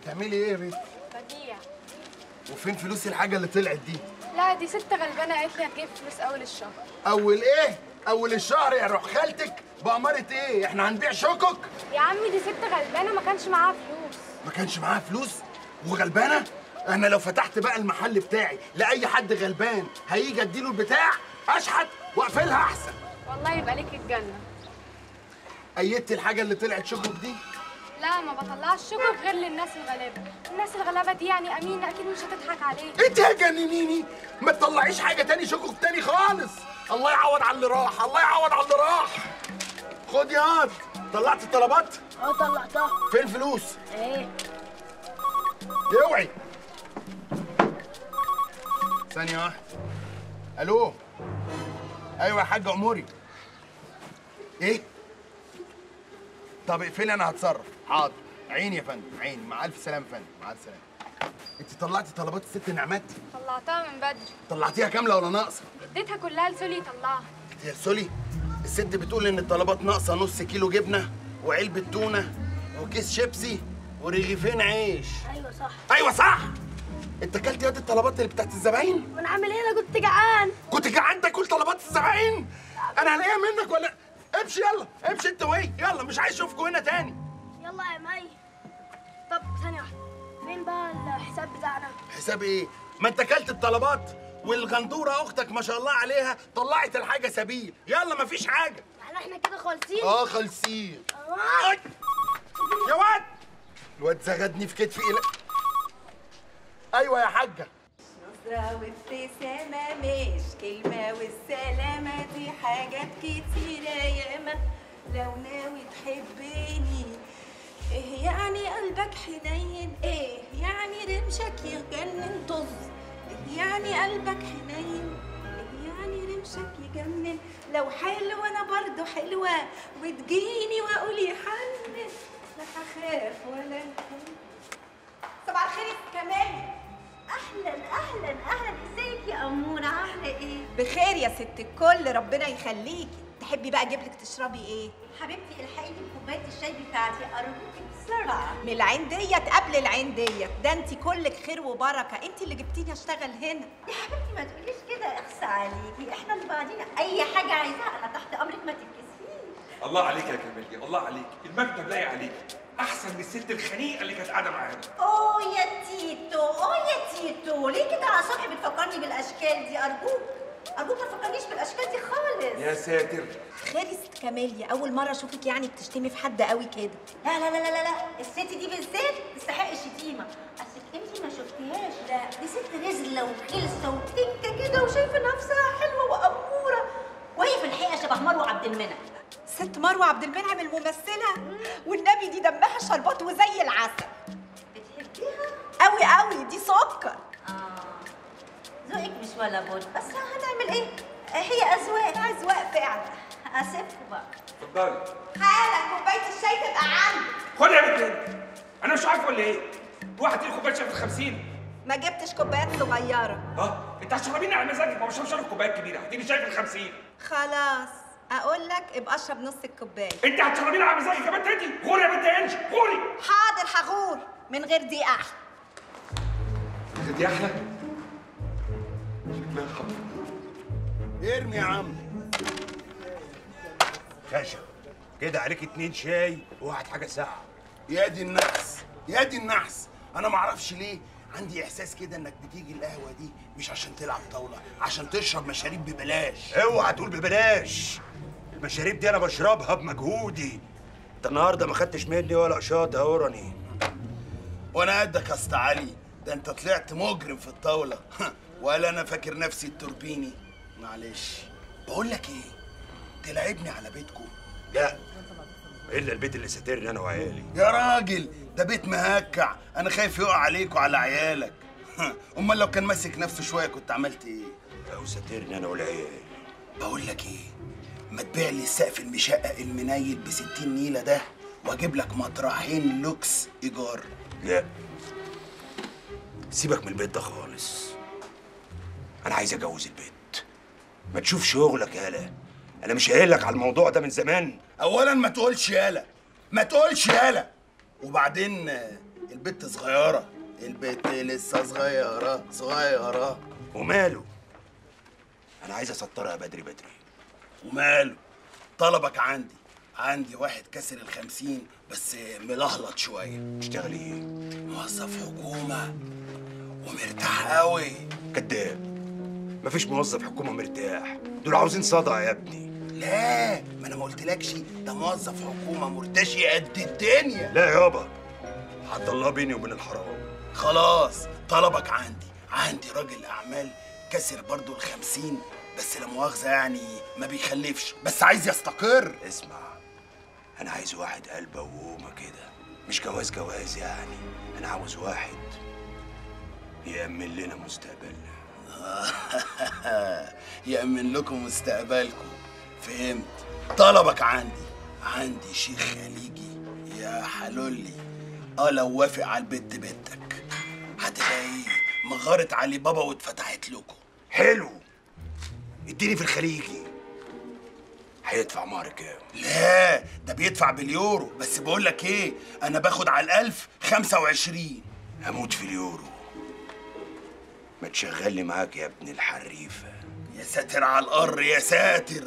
بتعملي ايه يا بنت بديع وفين فلوس الحاجه اللي طلعت دي لا دي ست غلبانه قالت لي هتجيب فلوس اول الشهر اول ايه اول الشهر يا روح خالتك بأمارة ايه احنا هنبيع شكك يا عمي دي ست غلبانه ما كانش معاها فلوس ما كانش معاها فلوس وغلبانه انا لو فتحت بقى المحل بتاعي لاي حد غلبان هيجي اديله البتاع اشحت واقفلها احسن والله يبقى ليك الجنه ايدت الحاجه اللي طلعت شكك دي لا ما بطلعش شكر غير للناس الغلابه الناس الغلابه دي يعني امينه اكيد مش هتضحك عليك انت هتجننيني ما تطلعيش حاجه تاني شكك تاني خالص الله يعوض على اللي راح الله يعوض على اللي راح خد يا واد طلعت الطلبات اه طلعتها فين الفلوس ايه اوعي ثانية واحدة ألو أيوة يا حاج أموري إيه؟ طب اقفلي أنا هتصرف حاضر عيني يا فندم عيني مع ألف سلامة يا فندم مع ألف سلامة أنت طلعتي طلبات الست نعمات طلعتها من بدري طلعتيها كاملة ولا ناقصة؟ اديتها كلها لسولي يطلعها يا سولي الست بتقول إن الطلبات ناقصة نص كيلو جبنة وعلبة تونة وكيس شيبسي ورغيفين عيش ايوه صح أيوة صح أنت أكلت يد الطلبات اللي بتاعت الزباين؟ ما انا عامل ايه انا كنت جعان كنت جعان تاكل طلبات الزباين انا هلاقيها منك ولا امشي يلا امشي انت وهي يلا مش عايز اشوفكوا هنا تاني يلا يا مي طب ثانية واحدة فين بقى الحساب بتاعنا؟ حساب ايه ما انت اكلت الطلبات والغندوره اختك ما شاء الله عليها طلعت الحاجه سبيل يلا مفيش حاجه يعني احنا كده خالصين؟ اه خلصين آه. أي. يا واد الواد زغدني في كتفي إيه؟ ايوه يا حاجه نظرة وابتسامة مش كلمة والسلامة دي حاجات كتيرة ياما لو ناوي تحبني ايه يعني قلبك حنين ايه يعني رمشك يجنن طز ايه يعني قلبك حنين ايه يعني رمشك يجنن لو حلوة انا برضو حلوة وتجيني واقول يحنن لا هخاف ولا نخاف صباح الخير يا كمال اهلا اهلا اهلا ازيك يا اموره عامله ايه بخير يا ست الكل ربنا يخليكي تحبي بقى اجيب لك تشربي ايه حبيبتي الحقي لي كوبايه الشاي بتاعتي ارجوكي بسرعه من العين ديت قبل العين ديت ده انت كلك خير وبركه انت اللي جبتيني اشتغل هنا يا حبيبتي ما تقوليش كده اخصى عليكي احنا اللي بعدين اي حاجه عايزاها انا تحت امرك ما تتكسفيش الله عليك يا كمالية الله عليك المكتب لايق عليك احسن من الست الخنيقه اللي كانت قاعده معانا اوه يا تيتو اوه يا تيتو ليه كده على الصبح بتفكرني بالاشكال دي ارجوك ارجوك ما تفكرنيش بالاشكال دي خالص يا ساتر خير يا ست كماليا اول مره اشوفك يعني بتشتمي في حد قوي كده لا لا لا لا لا لا الست دي بالذات تستحق الشتيمه اصلك انت ما شفتيهاش لا دي ست رزله وخلصه وتنكه كده وشايفه نفسها حلوه واموره وهي في الحقيقه شبه مروه عبد المنعم ست مروه عبد المنعم الممثله والنبي دي دمها شربات وزي العسل بتحبيها قوي قوي دي سكر اه ذوقك مش ولا بد بس هنعمل ايه هي اذواق اذواق فعلا اسيبكم بقى اتفضلي حالا كوبايه الشاي تبقى عندك خد يا بنت انت. انا مش عارف ولا ايه روح هاتي لي كوبايه شاي في 50 ما جبتش كوبايات صغيره اه انت هتشربيني على مزاجك ما بشربش انا الكوبايه الكبيره هاتي لي شاي في 50 خلاص اقول لك ابقى اشرب نص الكوبايه انت هتشربيني على مزاجك يا بنت انت غوري يا بنت انجي غوري حاضر هغور من غير دي احلى دي احلى شكلها خمر ارمي يا عم خشب كده عليك اتنين شاي وواحد حاجه ساعه يا دي النحس يا دي النحس انا ما اعرفش ليه عندي احساس كده انك بتيجي القهوه دي مش عشان تلعب طاوله عشان تشرب مشاريب ببلاش اوعى تقول ببلاش المشاريب دي انا بشربها بمجهودي انت النهارده ما خدتش مني ولا قشاط يا اوراني وانا قدك يا اسطى علي ده انت طلعت مجرم في الطاوله ولا انا فاكر نفسي التوربيني معلش بقول لك ايه تلعبني على بيتكم لا الا البيت اللي ساترني انا وعيالي يا راجل ده بيت مهكع انا خايف يقع عليك وعلى عيالك امال لو كان ماسك نفسه شويه كنت عملت ايه لو ساترني انا والعيال بقول لك ايه ما تبيع لي السقف المشقق المنيل ب 60 نيله ده واجيب لك مطرحين لوكس ايجار لا سيبك من البيت ده خالص انا عايز اجوز البيت ما تشوف شغلك يالا انا مش قايل لك على الموضوع ده من زمان اولا ما تقولش يالا ما تقولش يالا وبعدين آه، البت صغيره البت لسه صغيره صغيره وماله انا عايز اسطرها بدري بدري وماله طلبك عندي عندي واحد كسر الخمسين بس ملهلط شويه تشتغل ايه موظف حكومه ومرتاح قوي كداب مفيش موظف حكومه مرتاح دول عاوزين صدع يا ابني لا ما انا ما قلتلكش ده موظف حكومه مرتشي قد الدنيا لا يابا حد الله بيني وبين الحرام خلاص طلبك عندي عندي راجل اعمال كسر برضو الخمسين بس لا مؤاخذه يعني ما بيخلفش بس عايز يستقر اسمع انا عايز واحد قلبه وقومه كده مش جواز جواز يعني انا عاوز واحد يأمن لنا مستقبلنا يأمن لكم مستقبلكم فهمت طلبك عندي عندي شيخ خليجي يا حلولي اه لو وافق على البت بنتك هتبقى ايه مغارة علي بابا واتفتحت لكم حلو اديني في الخليجي هيدفع مهر كام لا ده بيدفع باليورو بس بقول لك ايه انا باخد على الالف خمسة وعشرين هموت في اليورو ما تشغل لي معاك يا ابن الحريفه يا ساتر على القر يا ساتر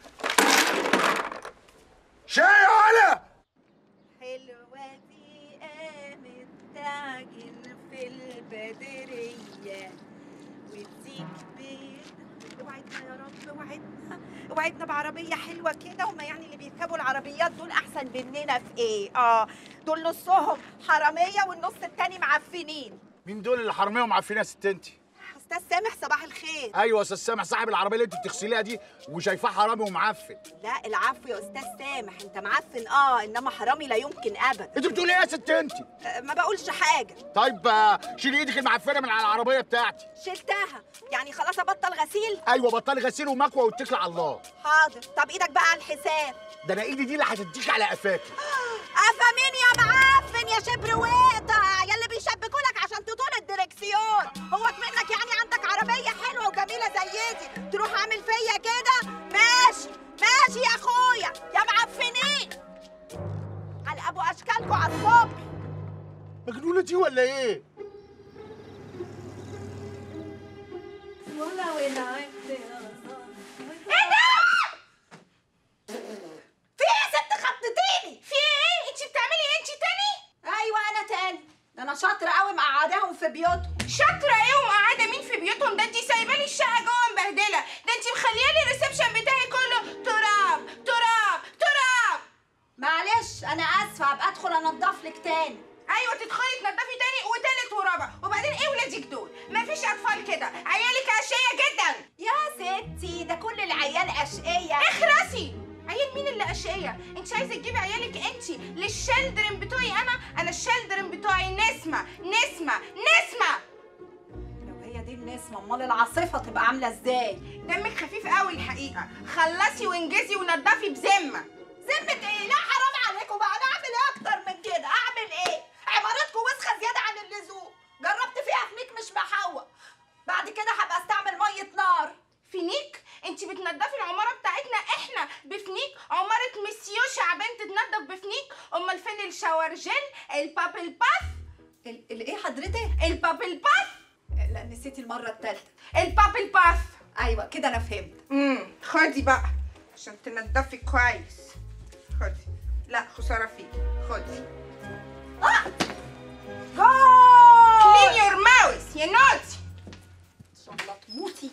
شاي على حلوة دي قامت تعجن في البدرية وتديك بيت وعدنا يا رب وعدنا وعدنا بعربية حلوة كده وما يعني اللي بيركبوا العربيات دول أحسن مننا في إيه؟ آه دول نصهم حرامية والنص التاني معفنين مين دول اللي حراميه ومعفنين يا ست انت؟ أستاذ سامح صباح الخير ايوه يا استاذ سامح صاحب العربيه اللي انت بتغسليها دي وشايفاه حرامي ومعفن لا العفو يا أستاذ سامح أنت معفن آه إنما حرامي لا يمكن أبدا انت بتقولي ايه يا ست انت؟ آه، ما بقولش حاجة طيب آه، شيلي ايدك المعفنه من على العربيه بتاعتي شلتها يعني خلاص أبطل غسيل ايوه بطلي غسيل ومكوى واتكلي على الله حاضر طب ايدك بقى على الحساب ده انا ايدي دي اللي هتديك على قفاكي قفا مين يا معفن يا شبر وقطع يا اللي بيشبكوا لك عشان تطول الدركسيون هو منك يعني عندك عربيه حلوه وجميله زي دي تروح عامل فيا كده ماشي ماشي يا اخويا يا معفنين على ابو اشكالكوا على الصبح مجنونه دي ولا ايه؟ ولو لعبت ايه ده؟ في ايه يا ست خضتيني؟ في ايه؟ انت بتعملي ايه انت تاني؟ ايوه انا تاني ده انا شاطره قوي مقعداهم في بيوتهم شاطرة ايه ومقعدة مين في بيوتهم ده انت سايبة لي الشقة جوه مبهدلة ده انت مخليه لي الريسبشن بتاعي كله تراب تراب تراب معلش انا اسفه ابقى ادخل انضف لك تاني ايوه تدخلي تنضفي تاني وتالت ورابع وبعدين ايه ولادك دول مفيش اطفال كده عيالك اشقية جدا يا ستي ده كل العيال اشقيه اخرسي عيال مين اللي اشقية انت عايزة تجيبي عيالك انت للشلدرن بتوعي انا انا الشلدرن بتوعي نسمة نسمة نسمة لو هي دي النسمه امال العاصفه تبقى عامله ازاي دمك خفيف قوي الحقيقة خلصي وانجزي ونضفي بذمة ذمه ايه لا حرام عليكم بقى انا اعمل ايه اكتر من كده اعمل ايه عمارتكم وسخه زياده عن اللزوم جربت فيها فنيك مش محوق بعد كده هبقى استعمل ميه نار فينيك انت بتنضفي العماره بتاعتنا احنا بفنيك عماره مسيو شعبان تتنضف بفنيك امال فين الشاور جل البابل باث ال- الايه حضرتك البابل باث لا نسيتي المره الثالثه البابل باث ايوه كده انا فهمت امم خدي بقى عشان تنضفي كويس خدي لا خساره فيكي خدي جول كلين يور ماوس يا نوتي ان شاء الله تموتي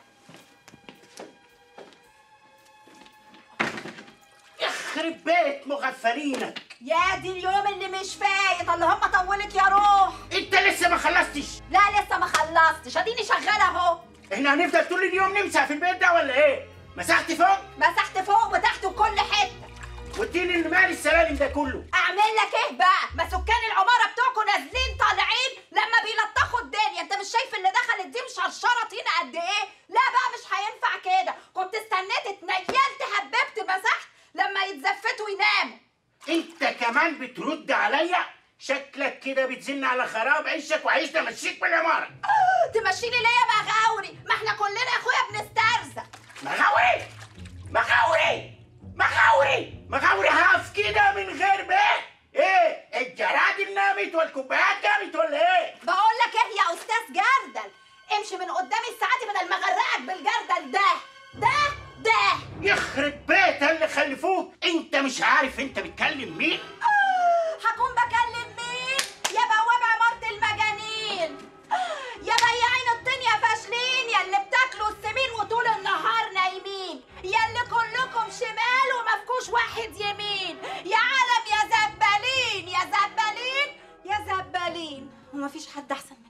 يخرب بيت مغفلينك يا دي اليوم اللي مش فايت اللهم طولك يا روح انت لسه ما خلصتش لا لسه ما خلصتش اديني شغاله اهو احنا هنفضل طول اليوم نمسح في البيت ده ولا ايه مسحت فوق مسحت فوق وتحت وكل حته واديني اللي مال السلالم ده كله اعمل لك ايه بقى ما سكان العماره بتوعكم نازلين طالعين لما بيلطخوا الدنيا انت مش شايف اللي دخلت دي مشرشره طين قد ايه لا بقى مش هينفع كده كنت استنيت اتنيلت هببت مسحت لما يتزفتوا يناموا انت كمان بترد عليا شكلك كده بتزن على خراب عيشك وعايز تمشيك من العماره تمشيني ليه يا مغاوري ما احنا كلنا يا اخويا بنسترزق مغاوري مغاوري مغاوري مغاوري هقف كده من غير بيت ايه الجراد نامت والكوبايات جابت ولا ايه؟ بقول لك ايه يا استاذ جردل امشي من قدامي الساعه دي بدل ما اغرقك بالجردل ده ده ده يخرب بيت اللي خلفوك انت مش عارف انت بتكلم مين؟ هكون بكلم مين يا بواب عمارة المجانين يا بياعين الطين يا فاشلين يا اللي بتاكلوا السمين وطول النهار نايمين يا اللي كلكم شمال ومفكوش واحد يمين يا عالم يا زبالين يا زبالين يا زبالين ومفيش حد احسن